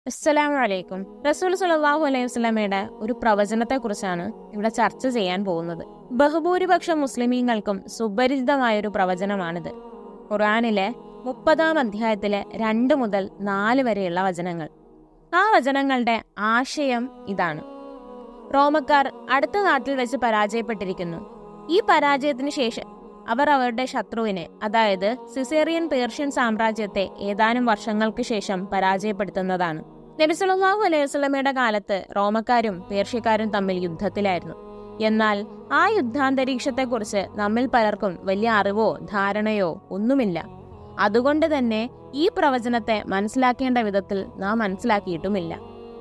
അസ്സലാമു അലൈക്കും റസൂൽ സല്ലല്ലാഹു അലൈഹി വസല്ലമയുടെ ഒരു പ്രവചനത്തെക്കുറിച്ചാണ് ഇവിടെ ചർച്ച ചെയ്യാൻ പോകുന്നത് ബഹുഭൂരിപക്ഷം മുസ്ലിമീങ്ങൾക്കും സുപരിചിതമായ ഒരു പ്രവചനമാണിത് ഖുർആനിലെ മുപ്പതാം അധ്യായത്തിലെ രണ്ട് മുതൽ നാല് വരെയുള്ള വചനങ്ങൾ ആ വചനങ്ങളുടെ ആശയം ഇതാണ് റോമക്കാർ അടുത്ത നാട്ടിൽ വെച്ച് പരാജയപ്പെട്ടിരിക്കുന്നു ഈ പരാജയത്തിന് ശേഷം അവർ അവരുടെ ശത്രുവിനെ അതായത് സിസേറിയൻ പേർഷ്യൻ സാമ്രാജ്യത്തെ ഏതാനും വർഷങ്ങൾക്ക് ശേഷം പരാജയപ്പെടുത്തുന്നതാണ് നബിസുലല്ലാഹു അലൈഹി വസല്ലമയുടെ കാലത്ത് റോമക്കാരും പേർഷ്യക്കാരും തമ്മിൽ യുദ്ധത്തിലായിരുന്നു എന്നാൽ ആ യുദ്ധാന്തരീക്ഷത്തെക്കുറിച്ച് നമ്മിൽ പലർക്കും വലിയ അറിവോ ധാരണയോ ഒന്നുമില്ല അതുകൊണ്ട് തന്നെ ഈ പ്രവചനത്തെ മനസ്സിലാക്കേണ്ട വിധത്തിൽ നാം മനസ്സിലാക്കിയിട്ടുമില്ല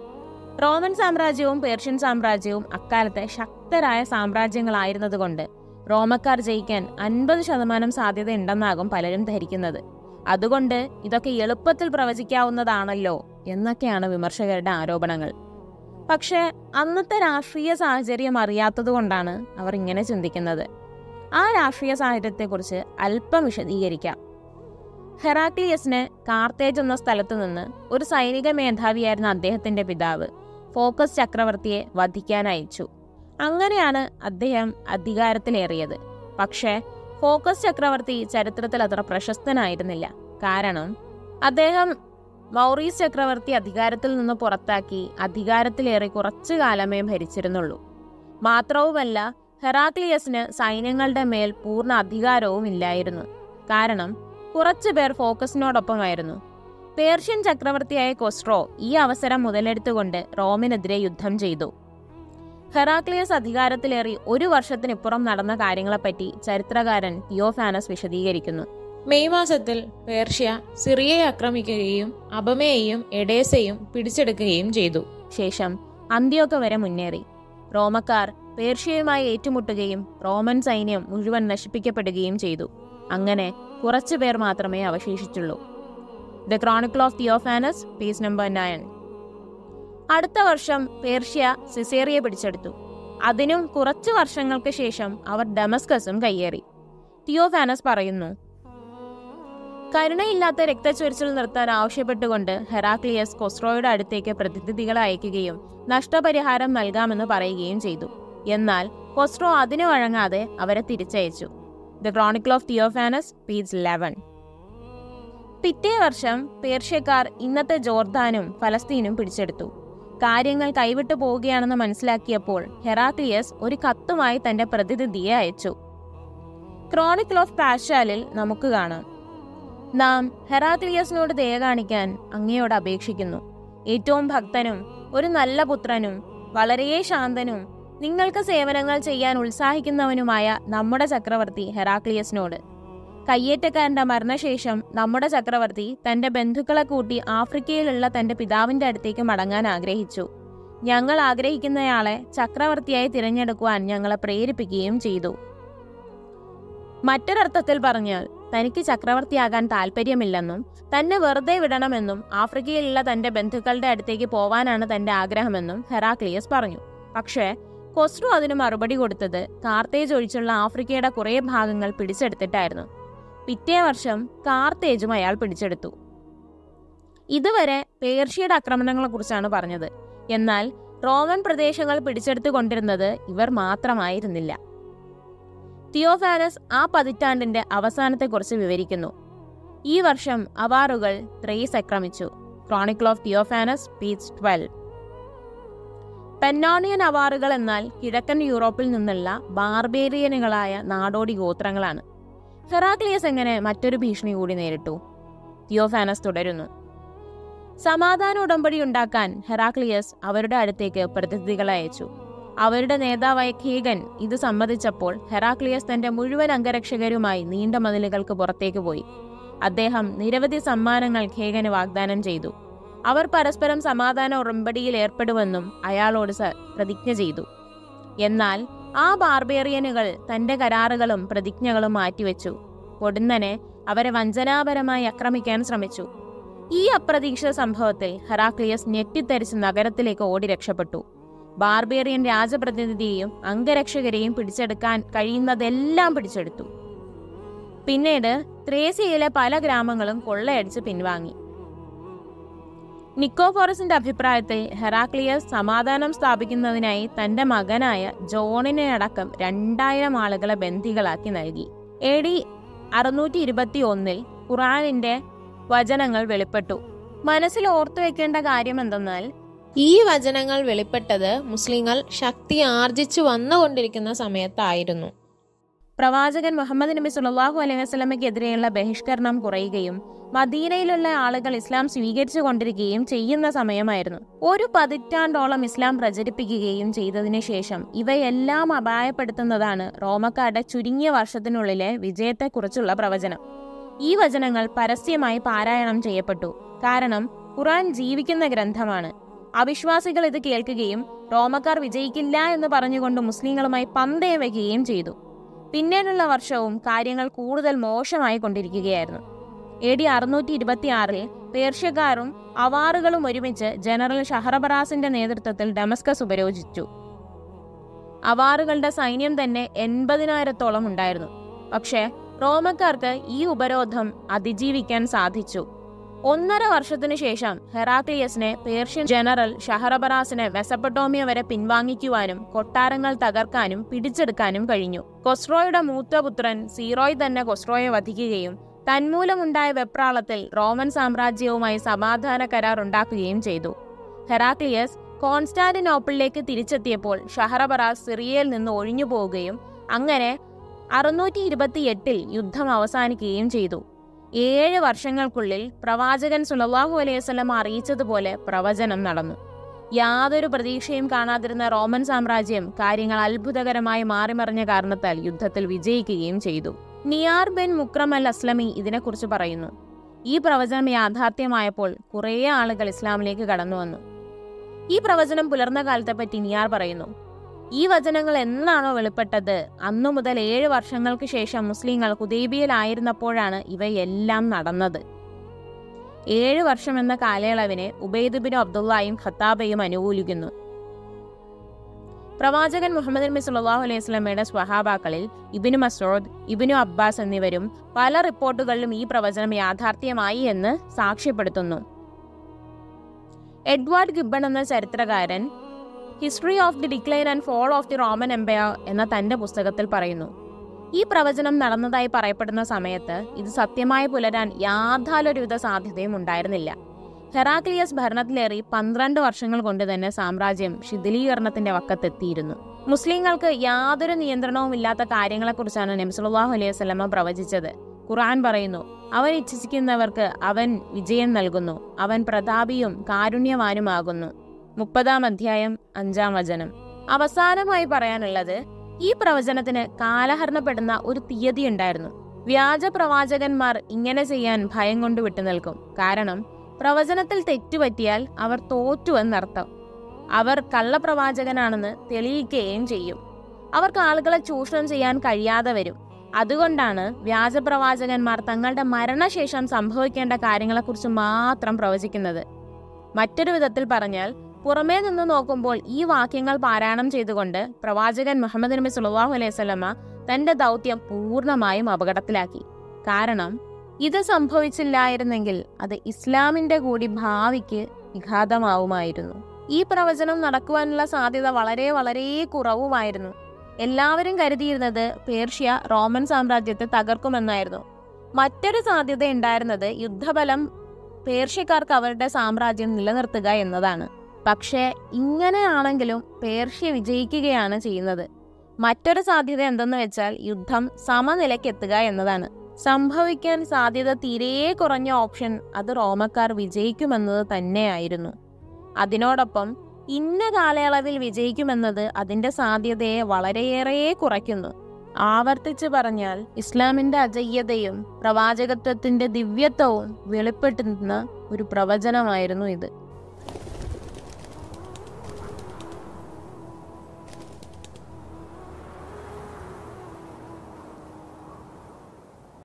റോമൻ സാമ്രാജ്യവും പേർഷ്യൻ സാമ്രാജ്യവും അക്കാലത്തെ ശക്തരായ സാമ്രാജ്യങ്ങളായിരുന്നതുകൊണ്ട് റോമക്കാർ ജയിക്കാൻ അൻപത് ശതമാനം സാധ്യതയുണ്ടെന്നാകും പലരും ധരിക്കുന്നത് അതുകൊണ്ട് ഇതൊക്കെ എളുപ്പത്തിൽ പ്രവചിക്കാവുന്നതാണല്ലോ എന്നൊക്കെയാണ് വിമർശകരുടെ ആരോപണങ്ങൾ പക്ഷേ അന്നത്തെ രാഷ്ട്രീയ സാഹചര്യം അറിയാത്തതുകൊണ്ടാണ് അവർ ഇങ്ങനെ ചിന്തിക്കുന്നത് ആ രാഷ്ട്രീയ സാഹചര്യത്തെക്കുറിച്ച് അല്പം വിശദീകരിക്കാം ഹെറാക്ലിയസിന് കാർത്തേജ് എന്ന സ്ഥലത്തു നിന്ന് ഒരു സൈനിക മേധാവിയായിരുന്ന അദ്ദേഹത്തിന്റെ പിതാവ് ഫോക്കസ് ചക്രവർത്തിയെ വധിക്കാൻ അയച്ചു അങ്ങനെയാണ് അദ്ദേഹം അധികാരത്തിലേറിയത് പക്ഷേ ഫോക്കസ് ചക്രവർത്തി ചരിത്രത്തിൽ അത്ര പ്രശസ്തനായിരുന്നില്ല കാരണം അദ്ദേഹം മൗറീസ് ചക്രവർത്തി അധികാരത്തിൽ നിന്ന് പുറത്താക്കി അധികാരത്തിലേറി കുറച്ചു കാലമേ ഭരിച്ചിരുന്നുള്ളൂ മാത്രവുമല്ല ഹെറാക്ലിയസിന് സൈന്യങ്ങളുടെ മേൽ പൂർണ്ണ അധികാരവും ഇല്ലായിരുന്നു കാരണം കുറച്ചു പേർ ഫോക്കസിനോടൊപ്പമായിരുന്നു പേർഷ്യൻ ചക്രവർത്തിയായ കൊസ്ട്രോ ഈ അവസരം മുതലെടുത്തുകൊണ്ട് റോമിനെതിരെ യുദ്ധം ചെയ്തു ഹെറാക്ലിയസ് അധികാരത്തിലേറി ഒരു വർഷത്തിനിപ്പുറം നടന്ന കാര്യങ്ങളെപ്പറ്റി ചരിത്രകാരൻ തിയോഫാനസ് വിശദീകരിക്കുന്നു മെയ് മാസത്തിൽ പേർഷ്യ സിറിയയെ ആക്രമിക്കുകയും അബമയെയും എഡേസയും പിടിച്ചെടുക്കുകയും ചെയ്തു ശേഷം അന്ത്യോക്ക വരെ മുന്നേറി റോമക്കാർ പേർഷ്യയുമായി ഏറ്റുമുട്ടുകയും റോമൻ സൈന്യം മുഴുവൻ നശിപ്പിക്കപ്പെടുകയും ചെയ്തു അങ്ങനെ കുറച്ചു പേർ മാത്രമേ അവശേഷിച്ചുള്ളൂ the chronicle of Theophanes piece number nine അടുത്ത വർഷം പേർഷ്യ സിസേറിയ പിടിച്ചെടുത്തു അതിനും കുറച്ചു വർഷങ്ങൾക്ക് ശേഷം അവർ ഡമസ്കസും കയ്യേറി തിയോഫാനസ് പറയുന്നു കരുണയില്ലാത്ത രക്തച്ചൊരിച്ചിൽ നിർത്താൻ ആവശ്യപ്പെട്ടുകൊണ്ട് ഹെറാക്ലിയസ് കൊസ്ട്രോയുടെ അടുത്തേക്ക് പ്രതിനിധികളെ അയക്കുകയും നഷ്ടപരിഹാരം നൽകാമെന്ന് പറയുകയും ചെയ്തു എന്നാൽ കൊസ്ട്രോ അതിനു വഴങ്ങാതെ അവരെ തിരിച്ചയച്ചു the chronicle of Theophanes piece eleven പിറ്റേ വർഷം പേർഷ്യക്കാർ ഇന്നത്തെ ജോർദാനും ഫലസ്തീനും പിടിച്ചെടുത്തു കാര്യങ്ങൾ കൈവിട്ടു പോവുകയാണെന്ന് മനസ്സിലാക്കിയപ്പോൾ ഹെറാക്ലിയസ് ഒരു കത്തുമായി തന്റെ പ്രതിനിധിയെ അയച്ചു ക്രോണിക്കിൾ ഓഫ് പാഷാലിൽ നമുക്ക് കാണാം നാം ഹെറാക്ലിയസിനോട് ദയ കാണിക്കാൻ അങ്ങയോട് അപേക്ഷിക്കുന്നു ഏറ്റവും ഭക്തനും ഒരു നല്ല പുത്രനും വളരെ ശാന്തനും നിങ്ങൾക്ക് സേവനങ്ങൾ ചെയ്യാൻ ഉത്സാഹിക്കുന്നവനുമായ നമ്മുടെ ചക്രവർത്തി ഹെറാക്ലിയസിനോട് കയ്യേറ്റക്കാരന്റെ മരണശേഷം നമ്മുടെ ചക്രവർത്തി തന്റെ ബന്ധുക്കളെ കൂട്ടി ആഫ്രിക്കയിലുള്ള തന്റെ പിതാവിന്റെ അടുത്തേക്ക് മടങ്ങാൻ ആഗ്രഹിച്ചു ഞങ്ങൾ ആഗ്രഹിക്കുന്നയാളെ ചക്രവർത്തിയായി തിരഞ്ഞെടുക്കുവാൻ ഞങ്ങളെ പ്രേരിപ്പിക്കുകയും ചെയ്തു മറ്റൊരർത്ഥത്തിൽ പറഞ്ഞാൽ തനിക്ക് ചക്രവർത്തിയാകാൻ താല്പര്യമില്ലെന്നും തന്നെ വെറുതെ വിടണമെന്നും ആഫ്രിക്കയിലുള്ള തന്റെ ബന്ധുക്കളുടെ അടുത്തേക്ക് പോവാനാണ് തന്റെ ആഗ്രഹമെന്നും ഹെറാക്ലിയസ് പറഞ്ഞു പക്ഷേ കൊസ്ട്രു അതിന് മറുപടി കൊടുത്തത് കാർത്തേജ് ഒഴിച്ചുള്ള ആഫ്രിക്കയുടെ കുറേ ഭാഗങ്ങൾ പിടിച്ചെടുത്തിട്ടായിരുന്നു പിറ്റേ വർഷം കാർത്തേജും അയാൾ പിടിച്ചെടുത്തു ഇതുവരെ പേർഷ്യയുടെ ആക്രമണങ്ങളെക്കുറിച്ചാണ് പറഞ്ഞത് എന്നാൽ റോമൻ പ്രദേശങ്ങൾ പിടിച്ചെടുത്തു കൊണ്ടിരുന്നത് ഇവർ മാത്രമായിരുന്നില്ല തിയോഫാനസ് ആ പതിറ്റാണ്ടിന്റെ അവസാനത്തെക്കുറിച്ച് വിവരിക്കുന്നു ഈ വർഷം അവാറുകൾ ത്രേസ് ആക്രമിച്ചു chronicle of Theophanes piece twelve Pannonian അവാറുകൾ എന്നാൽ കിഴക്കൻ യൂറോപ്പിൽ നിന്നുള്ള ബാർബേറിയനുകളായ നാടോടി ഗോത്രങ്ങളാണ് ഹെറാക്ലിയസ് എങ്ങനെ മറ്റൊരു ഭീഷണി കൂടി നേരിട്ടു തിയോഫാനസ് തുടരുന്നു സമാധാന ഉടമ്പടി ഉണ്ടാക്കാൻ ഹെറാക്ലിയസ് അവരുടെ അടുത്തേക്ക് പ്രതിനിധികളെ അയച്ചു അവരുടെ നേതാവായ ഖീഗൻ ഇത് സമ്മതിച്ചപ്പോൾ ഹെറാക്ലിയസ് തന്റെ മുഴുവൻ അംഗരക്ഷകരുമായി നീണ്ട മതിലുകൾക്ക് പുറത്തേക്ക് പോയി അദ്ദേഹം നിരവധി സമ്മാനങ്ങൾ ഖേഗന് വാഗ്ദാനം ചെയ്തു അവർ പരസ്പരം സമാധാന ഉടമ്പടിയിൽ ഏർപ്പെടുമെന്നും അയാളോട് സ പ്രതിജ്ഞ ചെയ്തു എന്നാൽ ആ ബാർബേറിയനുകൾ തന്റെ കരാറുകളും പ്രതിജ്ഞകളും മാറ്റിവെച്ചു പൊടുന്നനെ അവരെ വഞ്ചനാപരമായി ആക്രമിക്കാൻ ശ്രമിച്ചു ഈ അപ്രതീക്ഷിത സംഭവത്തിൽ ഹെറാക്ലിയസ് ഞെട്ടിത്തെറിച്ച് നഗരത്തിലേക്ക് ഓടി രക്ഷപ്പെട്ടു ബാർബേറിയൻ രാജപ്രതിനിധിയെയും അംഗരക്ഷകരെയും പിടിച്ചെടുക്കാൻ കഴിയുന്നതെല്ലാം പിടിച്ചെടുത്തു പിന്നീട് ത്രേസിയയിലെ പല ഗ്രാമങ്ങളും കൊള്ളയടിച്ച് പിൻവാങ്ങി നിക്കോഫോറസിന്റെ അഭിപ്രായത്തിൽ ഹെറാക്ലിയസ് സമാധാനം സ്ഥാപിക്കുന്നതിനായി തന്റെ മകനായ ജോണിനെ അടക്കം രണ്ടായിരം ആളുകളെ ബന്ദികളാക്കി നൽകി എ ഡി അറുന്നൂറ്റി ഇരുപത്തി ഒന്നിൽ ഖുറാനിന്റെ വചനങ്ങൾ വെളിപ്പെട്ടു മനസ്സിൽ ഓർത്തു വെക്കേണ്ട കാര്യം എന്തെന്നാൽ ഈ വചനങ്ങൾ വെളിപ്പെട്ടത് മുസ്ലിങ്ങൾ ശക്തി ആർജിച്ചു വന്നുകൊണ്ടിരിക്കുന്ന സമയത്തായിരുന്നു പ്രവാചകൻ മുഹമ്മദ് നബി സുല്ലല്ലാഹു അലൈഹി വസല്ലമയ്ക്കെതിരെയുള്ള ബഹിഷ്കരണം കുറയുകയും മദീനയിലുള്ള ആളുകൾ ഇസ്ലാം സ്വീകരിച്ചു കൊണ്ടിരിക്കുകയും ചെയ്യുന്ന സമയമായിരുന്നു ഒരു പതിറ്റാണ്ടോളം ഇസ്ലാം പ്രചരിപ്പിക്കുകയും ചെയ്തതിനു ശേഷം ഇവയെല്ലാം അപായപ്പെടുത്തുന്നതാണ് റോമക്കാരുടെ ചുരുങ്ങിയ വർഷത്തിനുള്ളിലെ വിജയത്തെക്കുറിച്ചുള്ള പ്രവചനം ഈ വചനങ്ങൾ പരസ്യമായി പാരായണം ചെയ്യപ്പെട്ടു കാരണം ഖുറാൻ ജീവിക്കുന്ന ഗ്രന്ഥമാണ് അവിശ്വാസികൾ ഇത് കേൾക്കുകയും റോമക്കാർ വിജയിക്കില്ല എന്ന് പറഞ്ഞുകൊണ്ട് മുസ്ലിങ്ങളുമായി പന്തയം വയ്ക്കുകയും ചെയ്തു പിന്നീടുള്ള വർഷവും കാര്യങ്ങൾ കൂടുതൽ മോശമായി കൊണ്ടിരിക്കുകയായിരുന്നു എ ഡി അറുന്നൂറ്റി ഇരുപത്തി ആറിൽ പേർഷ്യക്കാരും അവാറുകളും ഒരുമിച്ച് ജനറൽ ഷഹറബറാസിന്റെ നേതൃത്വത്തിൽ ഡമസ്കസ് ഉപരോധിച്ചു അവാറുകളുടെ സൈന്യം തന്നെ എൺപതിനായിരത്തോളം ഉണ്ടായിരുന്നു പക്ഷേ റോമക്കാർക്ക് ഈ ഉപരോധം അതിജീവിക്കാൻ സാധിച്ചു ഒന്നര വർഷത്തിനു ശേഷം ഹെറാക്ലിയസിനെ പേർഷ്യൻ ജനറൽ ഷഹറബറാസിനെ മെസപ്പട്ടോമിയ വരെ പിൻവാങ്ങിക്കുവാനും കൊട്ടാരങ്ങൾ തകർക്കാനും പിടിച്ചെടുക്കാനും കഴിഞ്ഞു കൊസ്ട്രോയുടെ മൂത്തപുത്രൻ സീറോയ് തന്നെ കൊസ്ട്രോയെ വധിക്കുകയും തന്മൂലമുണ്ടായ വെപ്രാളത്തിൽ റോമൻ സാമ്രാജ്യവുമായി സമാധാന കരാർ ഉണ്ടാക്കുകയും ചെയ്തു ഹെറാക്ലിയസ് കോൺസ്റ്റാന്റിനോപ്പിളിലേക്ക് തിരിച്ചെത്തിയപ്പോൾ ഷഹറബറാസ് സിറിയയിൽ നിന്ന് ഒഴിഞ്ഞു പോവുകയും അങ്ങനെ അറുന്നൂറ്റി ഇരുപത്തിയെട്ടിൽ യുദ്ധം അവസാനിക്കുകയും ചെയ്തു ഏഴ് വർഷങ്ങൾക്കുള്ളിൽ പ്രവാചകൻ സുലല്ലാഹു അലൈഹി വസല്ലം അറിയിച്ചതുപോലെ പ്രവചനം നടന്നു യാതൊരു പ്രതീക്ഷയും കാണാതിരുന്ന റോമൻ സാമ്രാജ്യം കാര്യങ്ങൾ അത്ഭുതകരമായി മാറിമറിഞ്ഞ കാരണത്താൽ യുദ്ധത്തിൽ വിജയിക്കുകയും ചെയ്തു നിയാർ ബെൻ മുക്രം അൽ അസ്ലമി ഇതിനെക്കുറിച്ച് പറയുന്നു ഈ പ്രവചനം യാഥാർത്ഥ്യമായപ്പോൾ കുറേ ആളുകൾ ഇസ്ലാമിലേക്ക് കടന്നു വന്നു ഈ പ്രവചനം പുലർന്ന കാലത്തെപ്പറ്റി നിയാർ പറയുന്നു ഈ വചനങ്ങൾ എന്നാണോ വെളിപ്പെട്ടത് അന്നു മുതൽ ഏഴ് വർഷങ്ങൾക്ക് ശേഷം മുസ്ലിങ്ങൾ ഹുദൈബിയയിലായിരുന്നപ്പോഴാണ് ഇവയെല്ലാം നടന്നത് ഏഴ് വർഷം എന്ന കാലയളവിനെ ഉബൈദ് ബിൻ അബ്ദുള്ളയും ഖത്താബയും അനുകൂലിക്കുന്നു പ്രവാചകൻ മുഹമ്മദ് നബി സല്ലല്ലാഹു അലൈഹി വസല്ലമയുടെ സ്വഹാബാക്കളിൽ ഇബിനു മസൂദ് ഇബിനു അബ്ബാസ് എന്നിവരും പല റിപ്പോർട്ടുകളിലും ഈ പ്രവചനം യാഥാർത്ഥ്യമായി എന്ന് സാക്ഷ്യപ്പെടുത്തുന്നു എഡ്വാർഡ് ഗിബൺ എന്ന ചരിത്രകാരൻ history of the decline and fall of the Roman empire എന്ന തന്റെ പുസ്തകത്തിൽ പറയുന്നു ഈ പ്രവചനം നടന്നതായി പറയപ്പെടുന്ന സമയത്ത് ഇത് സത്യമായി പുലരാൻ യാതൊരുവിധ സാധ്യതയും ഉണ്ടായിരുന്നില്ല ഹെറാക്ലിയസ് ഭരണത്തിലേറി പന്ത്രണ്ട് വർഷങ്ങൾ കൊണ്ട് തന്നെ സാമ്രാജ്യം ശിഥിലീകരണത്തിന്റെ വക്കത്തെത്തിയിരുന്നു മുസ്ലിങ്ങൾക്ക് യാതൊരു നിയന്ത്രണവും ഇല്ലാത്ത കാര്യങ്ങളെക്കുറിച്ചാണ് നബ്സുല്ലാഹു അലൈഹി വസല്ലമ പ്രവചിച്ചത് ഖുർആൻ പറയുന്നു അവൻ ഇച്ഛിക്കുന്നവർക്ക് അവൻ വിജയം നൽകുന്നു അവൻ പ്രതാപിയും കാരുണ്യവാനുമാകുന്നു മുപ്പതാം അധ്യായം അഞ്ചാം വചനം അവസാനമായി പറയാനുള്ളത് ഈ പ്രവചനത്തിന് കാലഹരണപ്പെടുന്ന ഒരു തീയതി ഉണ്ടായിരുന്നു വ്യാജ പ്രവാചകന്മാർ ഇങ്ങനെ ചെയ്യാൻ ഭയം കൊണ്ട് വിട്ടുനിൽക്കും കാരണം പ്രവചനത്തിൽ തെറ്റുപറ്റിയാൽ അവർ തോറ്റു എന്നർത്ഥം അവർ കള്ളപ്രവാചകനാണെന്ന് തെളിയിക്കുകയും ചെയ്യും അവർക്ക് ആളുകളെ ചൂഷണം ചെയ്യാൻ കഴിയാതെ വരും അതുകൊണ്ടാണ് വ്യാജപ്രവാചകന്മാർ തങ്ങളുടെ മരണശേഷം സംഭവിക്കേണ്ട കാര്യങ്ങളെക്കുറിച്ച് മാത്രം പ്രവചിക്കുന്നത് മറ്റൊരു വിധത്തിൽ പറഞ്ഞാൽ പുറമേ നിന്ന് നോക്കുമ്പോൾ ഈ വാക്യങ്ങൾ പാരായണം ചെയ്തുകൊണ്ട് പ്രവാചകൻ മുഹമ്മദ് നബി സുല്ലല്ലാഹു അലൈഹി വസല്ലമ തന്റെ ദൗത്യം പൂർണ്ണമായും അപകടത്തിലാക്കി കാരണം ഇത് സംഭവിച്ചില്ലായിരുന്നെങ്കിൽ അത് ഇസ്ലാമിന്റെ കൂടി ഭാവിക്ക് വിഘാതമാവുമായിരുന്നു ഈ പ്രവചനം നടക്കുവാനുള്ള സാധ്യത വളരെ വളരെ കുറവുമായിരുന്നു എല്ലാവരും കരുതിയിരുന്നത് പേർഷ്യ റോമൻ സാമ്രാജ്യത്തെ തകർക്കുമെന്നായിരുന്നു മറ്റൊരു സാധ്യത ഉണ്ടായിരുന്നത് യുദ്ധബലം പേർഷ്യക്കാർക്ക് അവരുടെ സാമ്രാജ്യം നിലനിർത്തുക എന്നതാണ് പക്ഷേ ഇങ്ങനെയാണെങ്കിലും പേർഷ്യ വിജയിക്കുകയാണ് ചെയ്യുന്നത് മറ്റൊരു സാധ്യത എന്തെന്ന് വെച്ചാൽ യുദ്ധം സമനിലയ്ക്കെത്തുക എന്നതാണ് സംഭവിക്കാൻ സാധ്യത തീരെ കുറഞ്ഞ ഓപ്ഷൻ അത് റോമക്കാർ വിജയിക്കുമെന്നത് തന്നെയായിരുന്നു അതിനോടൊപ്പം ഇന്ന കാലയളവിൽ വിജയിക്കുമെന്നത് അതിന്റെ സാധ്യതയെ വളരെയേറെ കുറയ്ക്കുന്നു ആവർത്തിച്ച് പറഞ്ഞാൽ ഇസ്ലാമിന്റെ അജയ്യതയും പ്രവാചകത്വത്തിന്റെ ദിവ്യത്വവും വെളിപ്പെട്ടുന്ന ഒരു പ്രവചനമായിരുന്നു ഇത്